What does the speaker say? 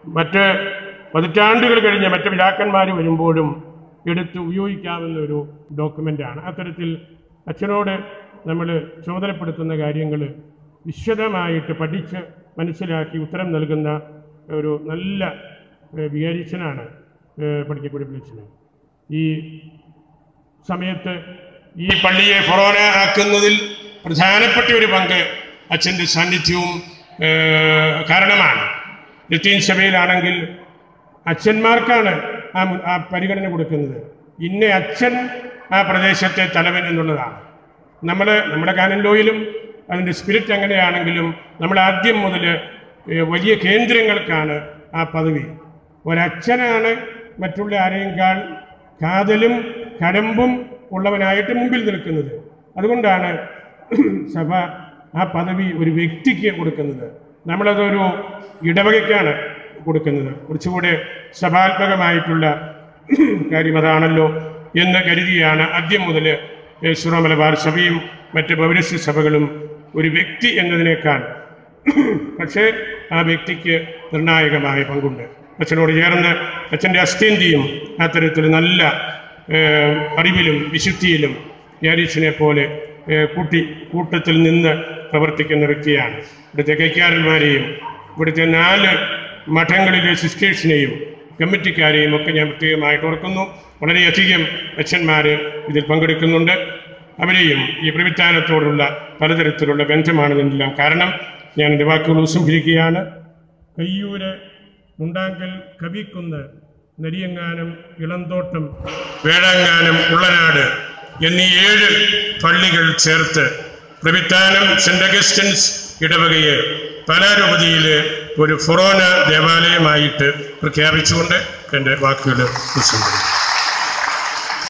മറ്റ് പതിറ്റാണ്ടുകൾ കഴിഞ്ഞ് മറ്റ് പിതാക്കന്മാർ വരുമ്പോഴും എടുത്ത് ഉപയോഗിക്കാവുന്ന ഒരു ഡോക്യുമെൻ്റാണ് അത്തരത്തിൽ അച്ഛനോട് നമ്മൾ ചുമതലപ്പെടുത്തുന്ന കാര്യങ്ങൾ വിശദമായിട്ട് പഠിച്ച് മനസ്സിലാക്കി ഉത്തരം നൽകുന്ന ഒരു നല്ല ഏഹ്, വികാരിച്ചനാണ് ഏഹ്, പടിക്കക്കുടി വിളിച്ചത് ഈ സമയത്ത് ഈ പള്ളിയെ ഫൊറോന ആക്കുന്നതിൽ പ്രധാനപ്പെട്ട ഒരു പങ്ക് അച്ഛൻ്റെ സാന്നിധ്യവും ഏഹ്, കാരണമാണ് ലത്തീൻ സഭയിലാണെങ്കിൽ അച്ഛന്മാർക്കാണ് ആ മു- ആ പരിഗണന കൊടുക്കുന്നത് ഇന്ന അച്ഛൻ ആ പ്രദേശത്തെ തലവൻ എന്നുള്ളതാണ് നമ്മൾ നമ്മുടെ കാനൻലോയിലും അതിൻ്റെ സ്പിരിറ്റ് എങ്ങനെയാണെങ്കിലും നമ്മൾ ആദ്യം മുതൽ ഏഹ്, വലിയ കേന്ദ്രങ്ങൾക്കാണ് ആ പദവി ഒരച്ഛനാണ് മറ്റുള്ള ആരെയും കാതലും കടമ്പും ഉള്ളവനായിട്ട് മുമ്പിൽ നിൽക്കുന്നത് അതുകൊണ്ടാണ് സഭ ആ പദവി ഒരു വ്യക്തിക്ക് കൊടുക്കുന്നത് നമ്മളതൊരു ഇടവകയ്ക്കാണ് കൊടുക്കുന്നത് കുറച്ചുകൂടെ സഭാത്മകമായിട്ടുള്ള കാര്യം അതാണല്ലോ എന്ന് കരുതിയാണ് ആദ്യം മുതൽ സുറ മലബാർ സഭയും മറ്റ് പൗരസ്യ സഭകളും ഒരു വ്യക്തി എന്നതിനേക്കാൾ പക്ഷേ ആ വ്യക്തിക്ക് നിർണായകമായ പങ്കുണ്ട് അച്ഛനോട് ചേർന്ന് അച്ഛൻ്റെ അസ്ഥ്യന്തിയും അത്തരത്തിൽ നല്ല ഏഹ്, അറിവിലും വിശുദ്ധിയിലും യാരീഷിനെ പോലെ ഏഹ്, കൂട്ടി കൂട്ടത്തിൽ നിന്ന് പ്രവർത്തിക്കുന്ന വ്യക്തിയാണ് ഇവിടുത്തെ കൈക്കാരന്മാരെയും ഇവിടുത്തെ നാല് മഠങ്ങളിലെ സിസ്റ്റേഴ്സിനെയും കമ്മിറ്റിക്കാരെയും ഒക്കെ ഞാൻ പ്രത്യേകമായിട്ട് ഓർക്കുന്നു വളരെയധികം അച്ഛന്മാർ ഇതിൽ പങ്കെടുക്കുന്നുണ്ട് അവരെയും ഈ പ്രവിധാനത്തോടുള്ള പലതരത്തിലുള്ള ബന്ധമാണ് ഇതിനെല്ലാം കാരണം ഞാൻ എൻ്റെ വാക്കുകൾ ഉപസംഹരിക്കുകയാണ് കയ്യൂര് മുണ്ടാങ്കൽ കവിക്കുന്ന് നരിയങ്ങാനം ഇളന്തോട്ടം വേഴാങ്ങാനം ഉള്ളനാട് എന്നീ ഏഴ് പള്ളികൾ ചേർത്ത് പ്രവിത്താനം സെന്റ് അഗസ്റ്റൻസ് ഇടവകയെ പലാരൂപതയിലെ ഒരു ഫൊറോന ദേവാലയമായിട്ട് പ്രഖ്യാപിച്ചുകൊണ്ട് എൻ്റെ വാക്കുകൾ ഉപസംഹരിക്കും